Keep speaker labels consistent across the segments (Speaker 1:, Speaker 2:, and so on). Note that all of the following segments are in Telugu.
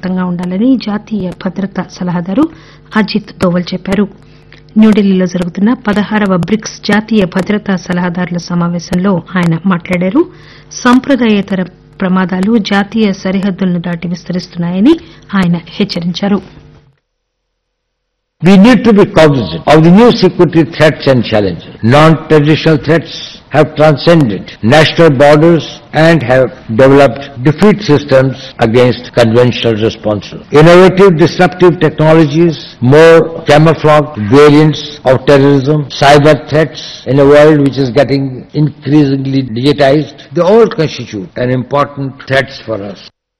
Speaker 1: అప్రమత్తంగా ఉండాలని జాతీయ భద్రతా సలహాదారు అజిత్ దోవల్ చెప్పారు న్యూఢిల్లీలో జరుగుతున్న పదహారవ బ్రిక్స్ జాతీయ భద్రతా సలహాదారుల సమావేశంలో ఆయన మాట్లాడారు సంప్రదాయేతర ప్రమాదాలు జాతీయ సరిహద్దులను దాటి విస్తరిస్తున్నాయని ఆయన హెచ్చరించారు
Speaker 2: We need to be cognizant of the new security threats and challenges. Non-traditional threats have transcended national borders and have developed defeat systems against conventional responses. Innovative disruptive technologies, more camouflaged variants of terrorism, cyber threats in a world which is getting increasingly digitized, they all constitute an important threats for us.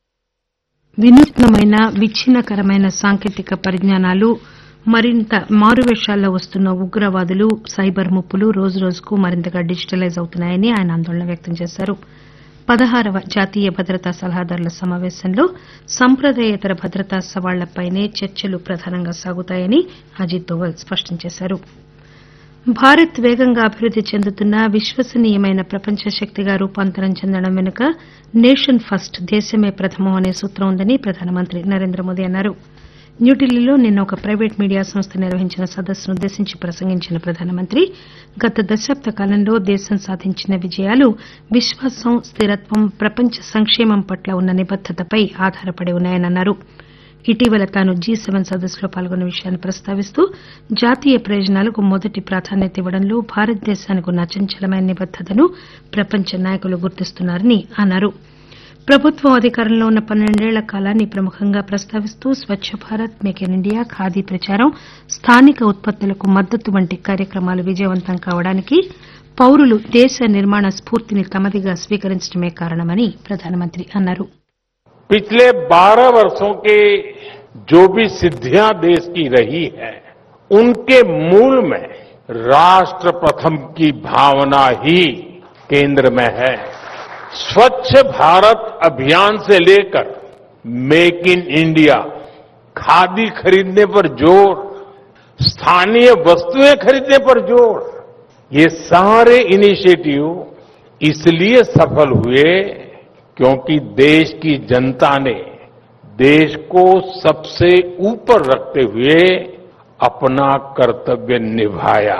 Speaker 1: వినూత్నమైన విచ్ఛిన్నకరమైన సాంకేతిక పరిజ్ఞానాలు మరింత మారువేషాల్లో వస్తున్న ఉగ్రవాదులు సైబర్ ముప్పులు రోజురోజుకు మరింతగా డిజిటలైజ్ అవుతున్నాయని ఆయన ఆందోళన వ్యక్తం చేశారు పదహారవ జాతీయ భద్రతా సలహాదారుల సమావేశంలో సంప్రదాయేతర భద్రతా సవాళ్లపైనే చర్చలు ప్రధానంగా సాగుతాయని అజిత్ దోవల్ స్పష్టం చేశారు భారత్ వేగంగా అభివృద్ది చెందుతున్న విశ్వసనీయమైన ప్రపంచ శక్తిగా రూపాంతరం చెందడం వెనుక నేషన్ ఫస్ట్ దేశమే ప్రథమం అనే సూత్రం ఉందని ప్రధానమంత్రి నరేంద్ర మోదీ అన్నారు న్యూఢిల్లీలో నిన్న ఒక ప్రైవేట్ మీడియా సంస్థ నిర్వహించిన సదస్సును ఉద్దేశించి ప్రసంగించిన ప్రధానమంత్రి గత దశాబ్ద కాలంలో దేశం సాధించిన విజయాలు విశ్వాసం స్థిరత్వం ప్రపంచ సంక్షేమం పట్ల ఉన్న నిబద్దతపై ఆధారపడి ఉన్నాయని అన్నారు ఇటీవల తాను జీ సెవెన్ సదస్సులో పాల్గొన్న విషయాన్ని ప్రస్తావిస్తూ జాతీయ ప్రయోజనాలకు మొదటి ప్రాధాన్యత ఇవ్వడంలో భారతదేశానికి ఉన్న అచంచలమైన నిబద్దతను ప్రపంచ నాయకులు గుర్తిస్తున్నారని అన్నారు ప్రభుత్వం అధికారంలో ఉన్న పన్నెండేళ్ల కాలాన్ని ప్రముఖంగా ప్రస్తావిస్తూ Swachh Bharat make in India Khadi ప్రచారం స్థానిక ఉత్పత్తులకు మద్దతు వంటి కార్యక్రమాలు విజయవంతం కావడానికి పౌరులు దేశ నిర్మాణ స్ఫూర్తిని తమదిగా స్వీకరించడమే కారణమని ప్రధానమంత్రి అన్నారు
Speaker 3: पिछले 12 वर्षों के जो भी सिद्धियां देश की रही है उनके मूल में राष्ट्र प्रथम की भावना ही केंद्र में है स्वच्छ भारत अभियान से लेकर मेक इन इंडिया खादी खरीदने पर जोर स्थानीय वस्तुएं खरीदने पर जोर ये सारे इनिशिएटिव इसलिए सफल हुए क्योंकि देश की जनता ने देश को सबसे ऊपर रखते हुए अपना कर्तव्य निभाया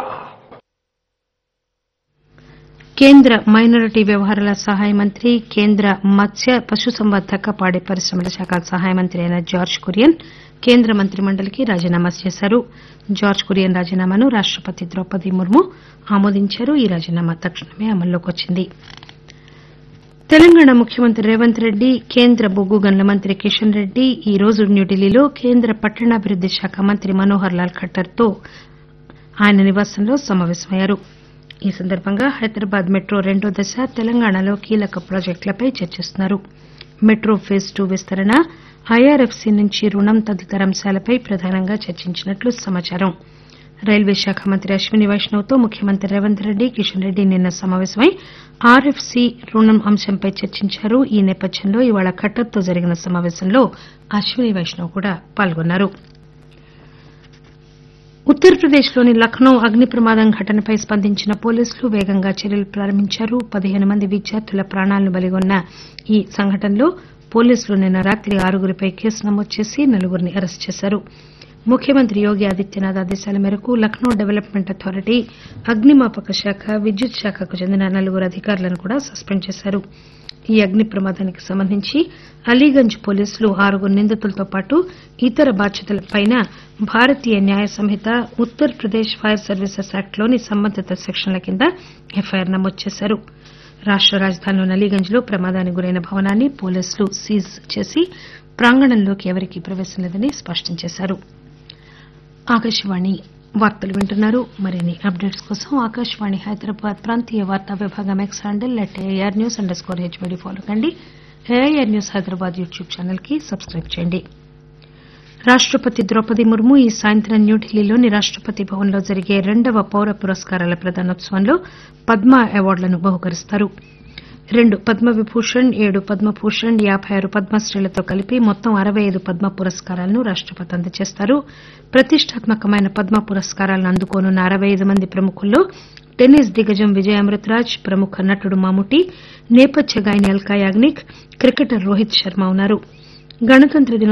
Speaker 1: కేంద్ర మైనారిటీ వ్యవహారాల సహాయ మంత్రి కేంద్ర మత్స్య పశుసంవర్ధక పాడి పరిశ్రమల శాఖ సహాయ మంత్రి అయిన జార్జ్ కురియన్ కేంద్ర మంత్రి మండలికి రాజీనామా చేశారు జార్జ్ కురియన్ రాజీనామాను రాష్టపతి ద్రౌపది ముర్ము ఆమోదించారు ఈ రాజీనామా తక్షణమే అమల్లోకి వచ్చింది తెలంగాణ ముఖ్యమంత్రి రేవంత్ రెడ్డి కేంద్ర బొగ్గు గనుల మంత్రి కిషన్ రెడ్డి ఈ రోజు న్యూఢిల్లీలో కేంద్ర పట్టణాభివృద్ది శాఖ మంత్రి మనోహర్ లాల్ ఖట్టర్ తో ఆయన నివాసంలో సమావేశమయ్యారు ఈ సందర్భంగా హైదరాబాద్ మెట్రో రెండో దశ తెలంగాణలో కీలక ప్రాజెక్టులపై చర్చిస్తున్నారు మెట్రో ఫేజ్ టూ విస్తరణ ఐఆర్ఎఫ్సీ నుంచి రుణం తదితర అంశాలపై ప్రధానంగా చర్చించినట్లు సమాచారం రైల్వే శాఖ మంత్రి అశ్విని వైష్ణవ్ తో ముఖ్యమంత్రి రేవంత్ రెడ్డి కిషన్ రెడ్డి నిన్న సమావేశమై ఆర్ఎఫ్సీ రుణం అంశంపై చర్చించారు ఈ నేపథ్యంలో ఇవాళ ఖట్టర్తో జరిగిన సమావేశంలో అశ్విని వైష్ణవ్ కూడా పాల్గొన్నారు ఉత్తరప్రదేశ్లోని లక్నో అగ్ని ప్రమాదం ఘటనపై స్పందించిన పోలీసులు వేగంగా చర్యలు ప్రారంభించారు పదిహేను మంది విద్యార్థుల ప్రాణాలను బలిగొన్న ఈ సంఘటనలో పోలీసులు నిన్న రాత్రి ఆరుగురిపై కేసు నమోదు చేసి నలుగురిని అరెస్టు చేశారు ముఖ్యమంత్రి యోగి ఆదిత్యనాథ్ ఆదేశాల మేరకు లక్నో డెవలప్మెంట్ అథారిటీ అగ్నిమాపక శాఖ విద్యుత్ శాఖకు చెందిన నలుగురు అధికారులను కూడా సస్పెండ్ చేశారు ఈ అగ్ని ప్రమాదానికి సంబంధించి అలీగంజ్ పోలీసులు ఆరుగురు నిందితులతో పాటు ఇతర బాధ్యులపై భారతీయ న్యాయ సంహిత ఉత్తరప్రదేశ్ ఫైర్ సర్వీసెస్ యాక్ట్లోని సంబంధిత సెక్షన్ల కింద ఎఫ్ఐఆర్ నమోదు చేశారు రాష్ట రాజధానిలోని అలీగంజ్ లో ప్రమాదానికి గురైన భవనాన్ని పోలీసులు సీజ్ చేసి ప్రాంగణంలోకి ఎవరికీ ప్రవేశం లేదని స్పష్టం చేశారు ఆకాశవాణి వార్తలు వింటున్నారు మరిన్ని అప్డేట్స్ కోసం ఆకాశవాణి హైదరాబాద్ ప్రాంతీయ వార్తా విభాగం X handle at AR news underscore HYD follow కండి AIR news Hyderabad YouTube channel కి సబ్స్క్రైబ్ చేయండి రాష్టపతి ద్రౌపది ముర్ము ఈ సాయంత్రం న్యూఢిల్లీలోని రాష్టపతి భవన్లో జరిగే రెండవ పౌర పురస్కారాల ప్రదానోత్సవంలో పద్మ అవార్డులను బహుకరిస్తారు రెండు పద్మవిభూషణ్ ఏడు పద్మభూషణ్ యాబై ఆరు పద్మశ్రీలతో కలిపి మొత్తం అరవై ఐదు పద్మ పురస్కారాలను రాష్టపతి అందజేస్తారు ప్రతిష్టాత్మకమైన పద్మ పురస్కారాలను అందుకోనున్న అరవై ఐదు మంది ప్రముఖుల్లో టెన్నిస్ దిగ్గజం విజయ్ అమృతరాజ్ ప్రముఖ నటుడు మాముటి నేపథ్య గాయని అల్కా యాగ్నిక్ క్రికెటర్ రోహిత్ శర్మ ఉన్నారు గణతంత్ర దినోత్సవం